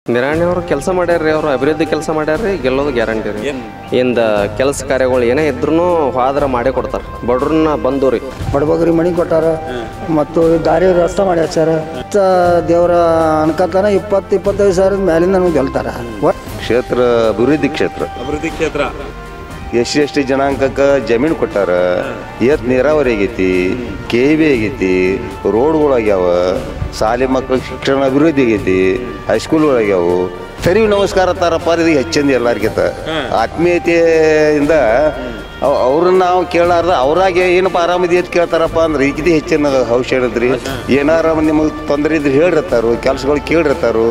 ನಿರಾಣಿ ಅವರು ಕೆಲಸ ಮಾಡ್ಯಾರ್ರಿ ಅವರು ಅಭಿವೃದ್ಧಿ ಕೆಲಸ ಮಾಡ್ಯಾರ್ರಿ ಗೆಲ್ಲೋದು ಗ್ಯಾರಂಟಿ ರೀ ಏನು ಇಂದ ಕೆಲಸ ಕಾರ್ಯಗಳು ಏನೇ ಇದ್ರೂ ಹೋದ್ರ ಮಾಡೇ ಕೊಡ್ತಾರೆ ಬಡ್ರನ್ನ ಬಂದು ರೀ ಬಡಬಗ್ರಿ ಮಣಿ ಕೊಟ್ಟಾರ ಮತ್ತು ದಾರಿ ರಸ್ತೆ ಮಾಡ್ಯಾರ ಸರ್ ಮತ್ತ ದೇವರ ಅನ್ಕತಾನ ಇಪ್ಪತ್ತು ಇಪ್ಪತ್ತೈದು ಸಾವಿರದ ಮೇಲಿಂದ ನಮ್ಗೆ ಗೆಲ್ತಾರ ಒಟ್ ಕ್ಷೇತ್ರ ಅಭಿವೃದ್ಧಿ ಕ್ಷೇತ್ರ ಅಭಿವೃದ್ಧಿ ಕ್ಷೇತ್ರ ಎಸ್ ಸಿ ಎಸ್ ಟಿ ಜನಾಂಗಕ್ಕೆ ಜಮೀನು ಕೊಟ್ಟಾರ ಏತ್ ನೀರಾವರಿ ಆಗೈತಿ ಕೆ ಬಿ ಆಗೈತಿ ರೋಡ್ಗಳು ಆಗ್ಯಾವ ಶಾಲೆ ಮಕ್ಕಳಿಗೆ ಶಿಕ್ಷಣ ಅಭಿವೃದ್ಧಿ ಆಗೈತಿ ಹೈಸ್ಕೂಲ್ಗಳಾಗ್ಯಾವು ಸರಿ ನಮಸ್ಕಾರ ತಾರಪ್ಪ ಇದು ಹೆಚ್ಚಿಂದ ಎಲ್ಲರಿಗಿಂತ ಆತ್ಮೀಯತೆಯಿಂದ ಅವ್- ಅವ್ರನ್ನ ನಾವು ಕೇಳಾರ್ದ ಅವ್ರಾಗೆ ಏನಪ್ಪ ಆರಾಮದಿ ಅಂತ ಕೇಳ್ತಾರಪ್ಪ ಅಂದ್ರೆ ಈಗಿದ ಹೆಚ್ಚಿನ ಔಷಧ ಹೇಳಿದ್ರಿ ಏನಾರ ನಿಮಗೆ ತೊಂದರೆ ಇದ್ರೆ ಹೇಳಿರ್ತಾರು ಕೆಲಸಗಳು ಕೇಳಿರ್ತಾರು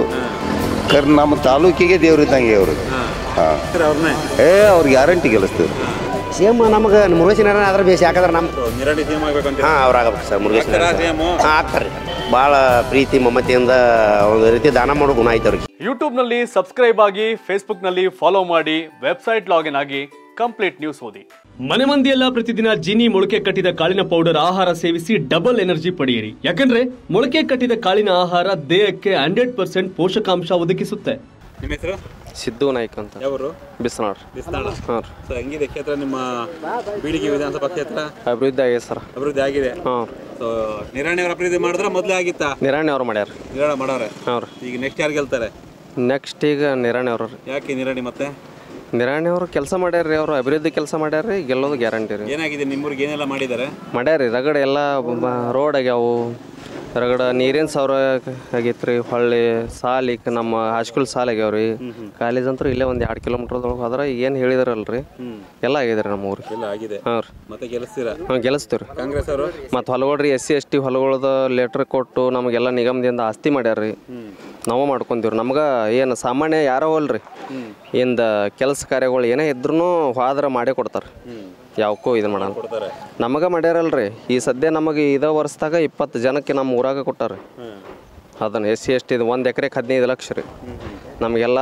ಕರ್ ನಮ್ಮ ತಾಲೂಕಿಗೆ ದೇವ್ರಿದ್ದಂಗೆ ಅವರು ಹಾಂ ಅವ್ರನ್ನೇ ಏ ಅವ್ರಿಗೆ ಗ್ಯಾರಂಟಿ ಗೆಲ್ಲಿಸ್ತೀವಿ ಸೇಮ್ ನಮಗೆ ಮುರುಗೇಶನ ಆದ್ರೆ ಬೇಸಿ ಯಾಕಂದ್ರೆ ನಮ್ಮ ನಿರಾಣಿ ಸಿಎಂ ಆಗ್ಬೇಕಂತ ಹಾಂ ಅವ್ರು ಆಗಬೇಕು ಸರ್ ಮುರುಗೇಶನ ಆಗ್ತಾರಾ CM? ಹಾಂ ಆಗ್ತಾರೆ ಭಾಳ ಪ್ರೀತಿ ಮಮತೆಯಿಂದ ಒಂದು ರೀತಿ ದಾನ ಮಾಡೋ ಗುಣ ಐತೆ ಅವ್ರಿಗೆ ಯೂಟ್ಯೂಬ್ನಲ್ಲಿ ಸಬ್ಸ್ಕ್ರೈಬ್ ಆಗಿ ಫೇಸ್ಬುಕ್ನಲ್ಲಿ ಫಾಲೋ ಮಾಡಿ ವೆಬ್ಸೈಟ್ ಲಾಗಿನ್ ಆಗಿ ಕಂಪ್ಲೀಟ್ ನ್ಯೂಸ್ ಓದಿ ಮನೆ ಮಂದಿಯೆಲ್ಲ ಪ್ರತಿದಿನ ಜೀನಿ ಮೊಳಕೆ ಕಟ್ಟಿದ ಕಾಳಿನ ಪೌಡರ್ ಆಹಾರ ಸೇವಿಸಿ ಡಬಲ್ ಎನರ್ಜಿ ಪಡೆಯಿರಿ ಯಾಕಂದ್ರೆ ಮೊಳಕೆ ಕಟ್ಟಿದ ಕಾಳಿನ ಆಹಾರ ದೇಹಕ್ಕೆ ಹಂಡ್ರೆಡ್ ಪರ್ಸೆಂಟ್ ಪೋಷಕಾಂಶ ಒದಗಿಸುತ್ತೆ ನಿಮ್ಮ ಹೆಸರು ಸಿದ್ದು ನಾಯ್ಕ ಅಂತ ಯಾವರು ಬಿಸ್ನಾಳ್ ಬಿಸ್ತಾಳ ಹಾಂ ರೀ ಸೊ ಹೆಂಗಿದೆ ಕ್ಷೇತ್ರ ನಿಮ್ಮ ಬೀಳಿಗೆ ವಿಧಾನಸಭಾ ಕ್ಷೇತ್ರ ಅಭಿವೃದ್ಧಿ ಆಗಿದೆ ಸರ್ ಅಭಿವೃದ್ಧಿ ಆಗಿದೆ ಹಾಂ ಸೊ ನಿರಾಣಿ ಅವ್ರ ಅಭಿವೃದ್ಧಿ ಮಾಡಿದ್ರೆ ಮೊದಲೇ ಆಗಿತ್ತಾ ನಿರಾಣಿ ಅವ್ರು ಮಾಡ್ಯಾರ ನಿರಾಣ ಮಾಡವ್ರೆ ಹಾಂ ರೀ ಈಗ ನೆಕ್ಸ್ಟ್ ಯಾರು ಗೆಲ್ತಾರೆ ನೆಕ್ಸ್ಟ್ ಈಗ ನಿರಾಣಿ ಅವ್ರು ರೀ ಯಾಕೆ ನಿರಾಣಿ ಮತ್ತೆ ನಿರಾಣಿ ಅವರು ಕೆಲಸ ಮಾಡ್ಯಾರ್ರಿ ಅವರು ಅಭಿವೃದ್ಧಿ ಕೆಲಸ ಮಾಡ್ಯಾರ್ರಿ ಗೆಲ್ಲೋದು ಗ್ಯಾರಂಟಿ ರೀ ಏನಾಗಿದೆ ನಿಮ್ಮೂರಿಗೆ ಏನೆಲ್ಲ ಮಾಡಿದ್ದಾರೆ ಮಾಡ್ಯಾರ್ರಿ ರಗಡ ಎಲ್ಲ ರೋಡ್ ಆಗ್ಯಾವು ರಗಡ ನೀರಿನ ಸೌರ ಆಗೈತೆ ರೀ ಹೊಳ್ಳಿ ಸಾಲಿಗೆ ನಮ್ಮ ಹೈಸ್ಕೂಲ್ ಸಾಲ ಆಗ್ಯಾವ ರೀ ಕಾಲೇಜ್ ಅಂತೂ ಇಲ್ಲೇ ಒಂದು ಎರಡು ಕಿಲೋಮೀಟ್ರದೊಳಗೆ ಹೋದ್ರೆ ಏನು ಹೇಳಿದಾರಲ್ರಿ ಎಲ್ಲ ಆಗಿದೆ ರೀ ನಮ್ಮ ಊರಿಗೆ ಎಲ್ಲ ಆಗಿದೆ ಹಾಂ ರೀ ಮತ್ತೆ ಗೆಲ್ಲಿಸ್ತೀರಾ ಹಾಂ ಗೆಲ್ಲಿಸ್ತೀವಿ ರೀ ಕಾಂಗ್ರೆಸ್ ಅವರು ಮತ್ತು ಹೊಲಗಳ್ರಿ ಎಸ್ ಸಿ ಎಸ್ ಟಿ ಹೊಲಗಳದ ಲೆಟ್ರ್ ಕೊಟ್ಟು ನಮಗೆಲ್ಲ ನಿಗಮದಿಂದ ಆಸ್ತಿ ಮಾಡ್ಯಾರ್ರಿ ನಾವು ಮಾಡ್ಕೊಂತೀವ್ರಿ ನಮ್ಗೆ ಏನು ಸಾಮಾನ್ಯ ಯಾರೋ ಅಲ್ರಿ ಇಂದ ಕೆಲಸ ಕಾರ್ಯಗಳು ಏನೇ ಇದ್ರೂ ಹೋದ್ರೆ ಮಾಡೇ ಕೊಡ್ತಾರೆ ಯಾವಕ್ಕೂ ಇದು ಮಾಡಲ್ಲ ಕೊಡ್ತಾರೆ ನಮಗೆ ಮಾಡ್ಯಾರಲ್ರಿ ಈ ಸದ್ಯ ನಮಗೆ ಇದೇ ವರ್ಷದಾಗ ಇಪ್ಪತ್ತು ಜನಕ್ಕೆ ನಮ್ಮ ಊರಾಗ ಕೊಟ್ಟಾರೆ ಅದನ್ನು ಎಸ್ ಸಿ ಎಸ್ ಟಿದು ಒಂದು ಎಕರೆಗೆ ಹದಿನೈದು ಲಕ್ಷ ರೀ ನಮಗೆಲ್ಲ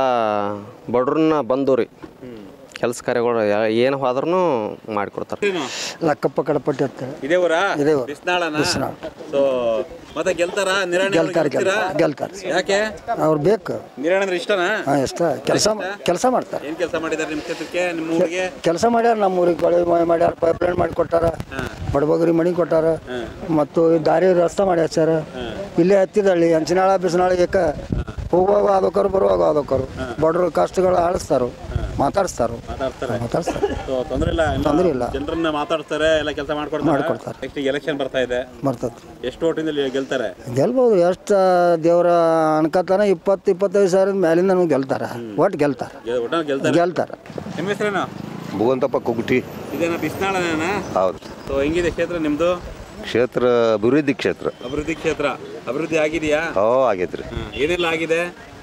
ಬಡ್ರನ್ನ ಬಂದು ರೀ ಕೆಲಸ ಕಾರ್ಯಗಳು ಏನು ಹೋದ್ರೂ ಮಾಡಿಕೊಡ್ತಾರೆ ಏನು? ಲಕ್ಕಪ್ಪ ಕಡಪಟ್ಟಿ ಅಂತ ಇದೇ ಊರಾ ಇದೇ ಊರು. ಬಿಸ್ನಾಳನ ಸೊ ಮತ್ತೆ ಗೆಲ್ತಾರ ನಿರಾಣಿ ಅವ್ರು ಗೆಲ್ತಾರೆ ಗೆಲ್ತೀರಾ? ಗೆಲ್ತಾರೆ ಗೆಲ್ತಾರೆ ಯಾಕೆ ಅವ್ರು ಬೇಕು ನಿರಾಣಿ ಅಂದ್ರೆ ಇಷ್ಟನಾ ಹಾಂ ಎಷ್ಟ ಕೆಲಸ ಕೆಲಸ ಮಾಡ್ತಾರೆ ಏನ್ ಕೆಲಸ ಮಾಡಿದ್ದಾರೆ ನಿಮ್ಮ ಕ್ಷೇತ್ರಕ್ಕೆ ನಿಮ್ಮ ಊರಿಗೆ ಕೆಲಸ ಮಾಡ್ಯಾರ ನಮ್ಮ ಊರಿಗೆ ಕೊಳೆ ಮಾಡ್ಯಾರ ಪೈಪ್ ಲೈನ್ ಮಾಡಿ ಕೊಟ್ಟಾರ ಬಡಬಗ್ರಿ ಮಣಿ ಕೊಟ್ಟಾರ ಮತ್ತು ಈ ದಾರಿ ರಸ್ತೆ ಮಾಡ್ಯಾರ ಸರ್ ಇಲ್ಲೇ ಹತ್ತಿದಳ್ಳಿ ಅಂಚಿನಾಳ ಬಿಸಿನಾಳ ಏಕ ಹೋಗುವಾಗ ಆದೋಕರು ಬರುವಾಗ ಆದೋಕರು ಬಡ್ರು ಕಷ್ಟಗಳು ಆಳಿಸ್ತಾರು ಮಾತಾಡಿಸ್ತಾರು ಮಾತಾಡ್ತಾರೆ ಮಾತಾಡ್ಸ್ತಾರೆ ಸೊ ತೊಂದ್ರೆ ಇಲ್ಲ ಎಲ್ಲ ತೊಂದ್ರೆ ಇಲ್ಲ. ಜನರನ್ನ ಮಾತಾಡ್ತಾರೆ ಎಲ್ಲ ಕೆಲಸ ಮಾಡ್ಕೊಡ್ತಾರೆ ಮಾಡ್ಕೊಡ್ತಾರೆ. ನೆಕ್ಸ್ಟ್ ಎಲೆಕ್ಷನ್ ಬರ್ತಾ ಇದೆ ಬರ್ತದೆ ಎಷ್ಟು ಓಟಿಂದ ಗೆಲ್ತಾರೆ ಗೆಲ್ಬೋದು ಎಷ್ಟು ದೇವರ ಅನ್ಕತಾನ ಇಪ್ಪತ್ತು ಇಪ್ಪತ್ತೈದು ಸಾವಿರದ ಮೇಲಿಂದ ನಮ್ಗೆ ಗೆಲ್ತಾರ ಒಟ್ಟು ಗೆಲ್ತಾರ ಗೆ- ಒಟ್ನಲ್ಲಿ ಗೆಲ್ತಾರೆ ಗೆಲ್ತಾರ ನಿಮ್ಮ ಹೆಸರೇನು ಭುವಂತಪ್ಪ ಕುಗುಟಿ ಇದೇನ ಬಿಸ್ನಾಳನೇನ ಹೌದು ಸೊ ಹೆಂಗಿದೆ ಕ್ಷೇತ್ರ ನಿಮ್ದು ಕ್ಷೇತ್ರ ಅಭಿವೃದ್ಧಿ ಕ್ಷೇತ್ರ ಅಭಿವೃದ್ಧಿ ಕ್ಷೇತ್ರ ಅಭಿವೃದ್ಧಿ ಆಗಿದೆಯಾ ಹೋ ಆಗೈತ್ರಿ ಹಾ. ಏನೆಲ್ಲ ಆಗಿದೆ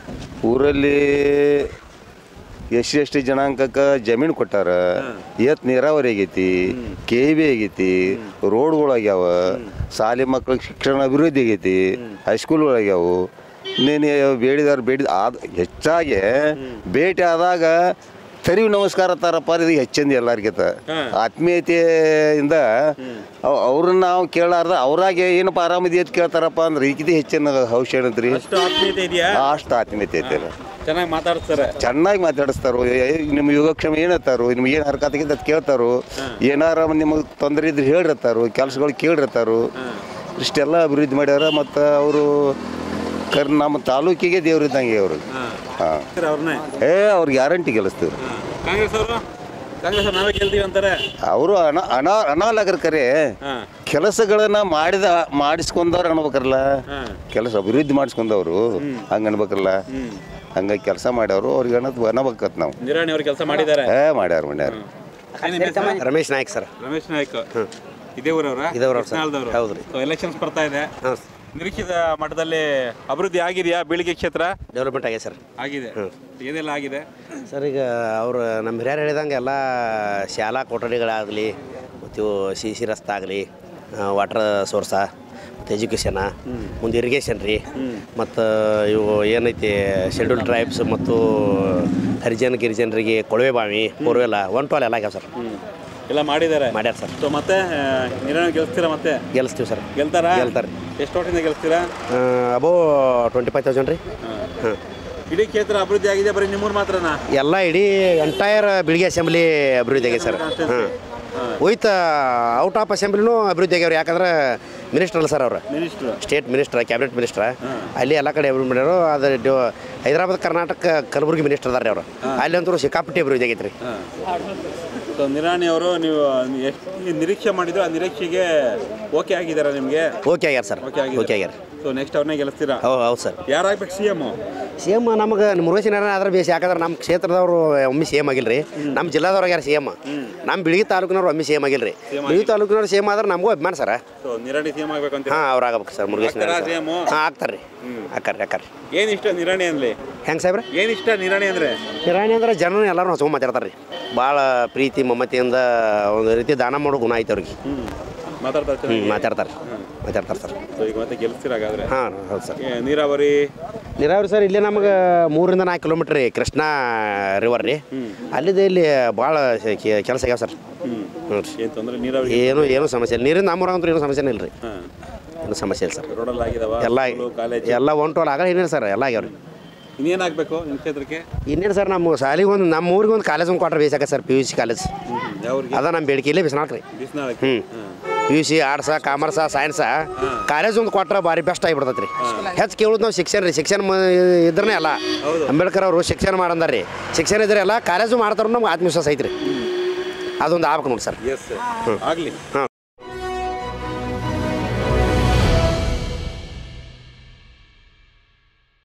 ಊರಲ್ಲಿ ಎಸ್ ಸಿ ಎಸ್ ಟಿ ಜನಾಂಗಕ್ಕೆ ಜಮೀನು ಕೊಟ್ಟಾರ ಏತ್ ನೀರಾವರಿ ಆಗೈತಿ ಕೆ ಬಿ ಆಗೈತಿ ರೋಡ್ಗಳು ಆಗ್ಯಾವ ಶಾಲೆ ಮಕ್ಕಳಿಗೆ ಶಿಕ್ಷಣ ಅಭಿವೃದ್ಧಿ ಆಗೈತಿ ಹೈಸ್ಕೂಲ್ಗಳು ಆಗ್ಯಾವು ನೀನು ಬೇಡಿದಾರ ಬೇಡಿದ ಆದ ಹೆಚ್ಚಾಗಿ ಭೇಟಿ ಆದಾಗ ಸರಿ ನಮಸ್ಕಾರ ತಾರಪ್ಪ ಇದು ಹೆಚ್ಚಿಂದ ಎಲ್ಲರಿಗಿಂತ ಆತ್ಮೀಯತೆಯಿಂದ ಅವ್- ಅವ್ರನ್ನ ನಾವು ಕೇಳಾರ್ದ ಅವ್ರಾಗೆ ಏನಪ್ಪ ಆರಾಮದಿ ಅಂತ ಕೇಳ್ತಾರಪ್ಪ ಅಂದ್ರೆ ಈಗಿದ ಹೆಚ್ಚಿನ ಔಷಧ ಏನಂತ್ರಿ ಅಷ್ಟು ಆತ್ಮೀಯತೆ ಇದೆಯಾ ಅಷ್ಟು ಆತ್ಮೀಯತೆ ಐತೆ ಚೆನ್ನಾಗಿ ಮಾತಾಡ್ತಾರೆ ಚೆನ್ನಾಗಿ ಮಾತಾಡಿಸ್ತಾರೋ ಏ- ನಿಮ್ಮ ಯೋಗಕ್ಷೇಮ ಏನತ್ತಾರು ನಿಮ್ಗೆ ಏನು ಹರ್ಕತ್ತಾಗಿದ್ದ ಅದು ಕೇಳ್ತಾರೋ ಏನಾರ ನಿಮಗೆ ತೊಂದರೆ ಇದ್ರೆ ಹೇಳಿರ್ತಾರು ಕೆಲಸಗಳು ಕೇಳಿರ್ತಾರು ಇಷ್ಟೆಲ್ಲ ಅಭಿವೃದ್ಧಿ ಮಾಡ್ಯಾರ ಮತ್ತು ಅವರು ಕರ್ ನಮ್ಮ ತಾಲೂಕಿಗೆ ದೇವ್ರಿದ್ದಂಗೆ ಅವರು ಹಾಂ ಅವ್ರನ್ನೇ ಏ ಅವ್ರಿಗೆ ಗ್ಯಾರಂಟಿ ಗೆಲ್ಲಿಸ್ತೀವಿ ಕಾಂಗ್ರೆಸ್ ಅವರು ಕಾಂಗ್ರೆಸ್ ಅವ್ರು ನಾವೇ ಗೆಲ್ತೀವಿ ಅಂತಾರೆ ಅವರು ಅನ ಅನ ಅನಾಲಗರ ಕರೆ ಹಾ ಕೆಲಸಗಳನ್ನ ಮಾಡಿದ ಮಾಡಿಸ್ಕೊಂಡವ್ರು ಅನ್ಬೇಕಲ್ಲ ಕೆಲಸ ಅಭಿವೃದ್ಧಿ ಮಾಡಿಸ್ಕೊಂಡವ್ರು ಹಂಗೆ ಅನ್ಬೇಕಲ್ಲ ಹಂಗಾಗಿ ಕೆಲಸ ಮಾಡ್ಯವರು ಅವ್ರಿಗೆ ಅನ್ನೋದು ಅನ್ಬೇಕತ್ ನಾವು ನಿರಾಣಿ ಅವ್ರು ಕೆಲಸ ಮಾಡಿದ್ದಾರೆ ಏ ಮಾಡ್ಯಾರ ಮಾಡ್ಯಾರ ರಮೇಶ್ ನಾಯ್ಕ್ ಸರ್ ರಮೇಶ್ ನಾಯ್ಕ ಇದೇ ಊರವ್ರ ಇದೇ ಊರವ್ರು ಸರ್. ಹೌದು ರೀ. ಸೊ ಎಲೆಕ್ಷನ್ಸ್ ಬರ್ತಾ ಇದೆ ಹಾಂ ನಿರೀಕ್ಷಿತ ಮಟ್ಟದಲ್ಲಿ ಅಭಿವೃದ್ಧಿ ಆಗಿದೆಯಾ ಬೀಳಿಗೆ ಕ್ಷೇತ್ರ ಡೆವಲಪ್ಮೆಂಟ್ ಆಗಿದೆ ಸರ್ ಆಗಿದೆ ಏನೆಲ್ಲ ಆಗಿದೆ ಸರ್ ಈಗ ಅವರು ನಮ್ಮ ಹಿರಿಯರು ಹೇಳಿದಂಗೆ ಎಲ್ಲ ಶಾಲಾ ಕೊಠಡಿಗಳಾಗಲಿ ಮತ್ತು ಇವು ಸಿ ಸಿ ರಸ್ತೆ ಆಗಲಿ ವಾಟರ್ ಸೋರ್ಸ ಮತ್ತು ಎಜುಕೇಷನ ಮುಂದೆ ಇರಿಗೇಷನ್ ರೀ ಮತ್ತು ಇವು ಏನೈತಿ ಶೆಡ್ಯೂಲ್ ಟ್ರೈಬ್ಸ್ ಮತ್ತು ಹರಿಜನ್ ಗಿರಿಜನರಿಗೆ ಕೊಳವೆ ಬಾವಿ ಬೋರ್ವೆಲ್ಲ ಒನ್ ಟು ಆಲ್ ಎಲ್ಲ ಆಗ್ಯಾವ ಸರ್ ಎಲ್ಲ ಮಾಡಿದ್ದಾರೆ ಮಾಡ್ಯಾರ ಸರ್ ಸೊ ಮತ್ತೆ ನಿರಾಣಿ ಗೆಲ್ಸ್ತೀರಾ ಮತ್ತೆ ಗೆಲ್ಲಿಸ್ತೀವಿ ಸರ್ ಗೆಲ್ತಾರಾ ಗೆಲ್ತಾರೆ. ಎಷ್ಟು ಓಟಿಂದ ಗೆಲ್ಸ್ತೀರಾ ಅಬೋ ಟ್ವೆಂಟಿ ಫೈವ್ ತೌಸಂಡ್ ರೀ ಹಾಂ ಇಡೀ ಕ್ಷೇತ್ರ ಅಭಿವೃದ್ಧಿ ಆಗಿದೆ ಬರೀ ನಿಮ್ಮೂರು ಮಾತ್ರನಾ ಎಲ್ಲ ಇಡೀ ಎಂಟೈರ್ ಬಿಳಿಗೆ ಅಸೆಂಬ್ಲಿ ಅಭಿವೃದ್ಧಿ ಆಗಿದೆ ಸರ್ ಹಾಂ ಹೋಯ್ತು ಔಟ್ ಆಫ್ ಅಸೆಂಬ್ಲಿನೂ ಅಭಿವೃದ್ಧಿ ಆಗ್ಯಾವ್ರಿ ಯಾಕಂದ್ರೆ ಮಿನಿಸ್ಟರ್ ಅಲ್ಲ ಸರ್ ಅವ್ರು ಮಿನಿಸ್ಟ್ರು ಸ್ಟೇಟ್ ಮಿನಿಸ್ಟರ್ ಕ್ಯಾಬಿನೆಟ್ ಮಿನಿಸ್ಟರ್ ಅಲ್ಲಿ ಎಲ್ಲ ಕಡೆ ಅಭಿವೃದ್ಧಿ ಮಾಡ್ಯಾರು ಅದು ಡ್ಯೂ- ಹೈದರಾಬಾದ್ ಕರ್ನಾಟಕ ಕಲಬುರಗಿ ಮಿನಿಸ್ಟರ್ ಅದಾರ ಅವರು ಅಲ್ಲಿ ಅಂತೂ ಸಿಕ್ಕಾಪಟ್ಟೆ ಅಭಿವೃದ್ಧಿ ಆಗೈತೆ ರೀ ಸೊ ನಿರಾಣಿ ಅವರು ನೀವು ಎಷ್ಟು ನಿರೀಕ್ಷೆ ಮಾಡಿದ್ರು ಆ ನಿರೀಕ್ಷೆಗೆ ಓಕೆ ಆಗಿದಾರ ನಿಮಗೆ ಓಕೆ ಆಗ್ಯಾರ ಸರ್ ಓಕೆ ಆಗಿದೆ ಓಕೆ ಆಗ್ಯಾರ ಸೊ ನೆಕ್ಸ್ಟ್ ಅವ್ರನ್ನೇ ಗೆಲ್ಲಿಸ್ತೀರಾ ಹೌದು ಹೌದು ಸರ್ ಯಾರಾಗ್ಬೇಕು ಸಿ ಎಮ್ ಸಿ ಎಮ್ ನಮಗೆ ಮುರುಗೇಶ್ ನಾರಾಯಣ ಆದ್ರೆ ಬೇಸಿ ಯಾಕಂದ್ರೆ ನಮ್ಮ ಕ್ಷೇತ್ರದವರು ಒಮ್ಮೆ ಸಿ ಎಮ್ ಆಗಿಲ್ಲ ರೀ ನಮ್ಮ ಜಿಲ್ಲಾದವ್ರು ಆಗ್ಯಾರ ಸಿ ಎಮ್ ನಮ್ಮ ಬಿಳಿಗಿ ತಾಲೂಕಿನವ್ರು ಒಮ್ಮೆ ಸಿ ಎಮ್ ಆಗಿಲ್ಲ ರೀ ಬಿಳಿಗಿ ತಾಲೂಕಿನವ್ರು ಸಿ ಎಮ್ ಆದ್ರೆ ನಮಗೂ ಅಭಿಮಾನ sir so Nirani C M ಆಗ್ಬೇಕು ಅಂತ ಹಾಂ ಅವ್ರು ಆಗಬೇಕು ಸರ್ ಮುರುಗೇಶ್ ಆಗ್ತಾರಾ ನಾರಾಯಣ CM? ಹಾಂ ಆಗ್ತಾರೆ ರೀ ಹಾಕಾರ ಹಾಕಾರ ಏನ್ ಇಷ್ಟ ನಿರಾಣಿ ಅನ್ಲಿ ಹೆಂಗೆ ಸಾಹೇಬ್ರೆ ಏನ್ ಇಷ್ಟ ನಿರಾಣಿ ಅಂದ್ರೆ ಕಿರಾಣಿ ಅಂದ್ರೆ ಜನರು ಎಲ್ಲರೂ ಹಚ್ಕೊಂಡು ಮಾತಾಡ್ತಾರೆ ರೀ ಭಾಳ ಪ್ರೀತಿ ಮಮತೆಯಿಂದ ಒಂದು ರೀತಿ ದಾನ ಮಾಡೋ ಗುಣ ಐತೆ ಅವ್ರಿಗೆ ಮಾತಾಡ್ತಾ ಹ್ಞೂ ಮಾತಾಡ್ತಾರೆ ಮಾತಾಡ್ತಾರೆ ಸರ್ ಸೊ ಈಗ ಮತ್ತೆ ಗೆಲ್ಲಿಸ್ತೀರ ಹಾಗಾದ್ರೆ ಹಾಂ ಹೌದು ಸರ್ ಏ, ನೀರಾವರಿ ನೀರಾವರಿ ಸರ್ ಇಲ್ಲೇ ನಮಗೆ ಮೂರಿಂದ ನಾಲ್ಕು ಕಿಲೋಮೀಟ್ರ್ ರೀ ಕೃಷ್ಣಾ ರಿವರ್ ರೀ ಅಲ್ಲಿದೆ ಇಲ್ಲಿ ಭಾಳ ಕೆಲಸ ಆಗ್ಯಾವ ಸರ್ ಹ್ಮ್ ಹ್ಞೂ ರೀ ಏನ್ ತೊಂದ್ರೆ ನೀರಾವರಿ ಏನು ಏನು ಸಮಸ್ಯೆ ಇಲ್ಲ ನೀರಿಂದ ನಮ್ಮೂರಾಗಂತೂ ಏನು ಸಮಸ್ಯೆನೇ ಇಲ್ಲ ರೀ ಹಾ ಏನು ಸಮಸ್ಯೆ ಇಲ್ಲ ಸರ್ ರೋಡಲ್ಲಿ ಆಗಿದಾವ ಎಲ್ಲ ಕಾಲೇಜ್ ಎಲ್ಲ ಒನ್ ಟೋಲ್ ಆಗಲ್ಲ ಏನಿಲ್ಲ ಸರ್ ಎಲ್ಲ ಆಗ್ಯಾವ ರೀ ಇನ್ನೇನ್ ಆಗ್ಬೇಕು ನಿಮ್ಮ ಕ್ಷೇತ್ರಕ್ಕೆ ಇನ್ನೇನು ಸರ್ ನಮ್ಮ ಶಾಲೆಗೆ ಒಂದು ನಮ್ಮ ಊರಿಗೆ ಒಂದು ಕಾಲೇಜ್ ಒಂದು ಕ್ವಾರ್ಟರ್ ಬೇಸಾಕ sir P U C college ಯಾವ್ರಿಗೆ ಅದ ನಮ್ಮ ಬೇಡಿಕೆ ಇಲ್ಲೇ ಬಿಸ್ನಾಳ್ ರೀ ಬಿಸ್ನಾಳಕ್ಕೆ ಹ್ಞೂ P U C arts commerce science college ಒಂದು ಕ್ವಾರ್ಟರ್ ಭಾರಿ ಬೆಸ್ಟ್ ಆಗಿಬಿಡ್ತೈತೆ ರೀ ಹೆಚ್ಚು ಕೇಳೋದು ನಾವು ಶಿಕ್ಷಣ ರೀ ಶಿಕ್ಷಣ ಮ- ಇದ್ರನೇ ಅಲ್ಲ ಅಂಬೇಡ್ಕರ್ ಅವರು ಶಿಕ್ಷಣ ಮಾಡಂದಾರ ರೀ ಶಿಕ್ಷಣ ಇದ್ರೆ ಎಲ್ಲ ಕಾಲೇಜು ಮಾಡ್ತಾರ ನಮ್ಗೆ ಆತ್ಮವಿಶ್ವಾಸ ಐತ್ರಿ ಅದೊಂದು ಆಗ್ಬೇಕು ನೋಡಿ ಸರ್ ಎಸ್ ಆಗ್ಲಿ ಹಾಂ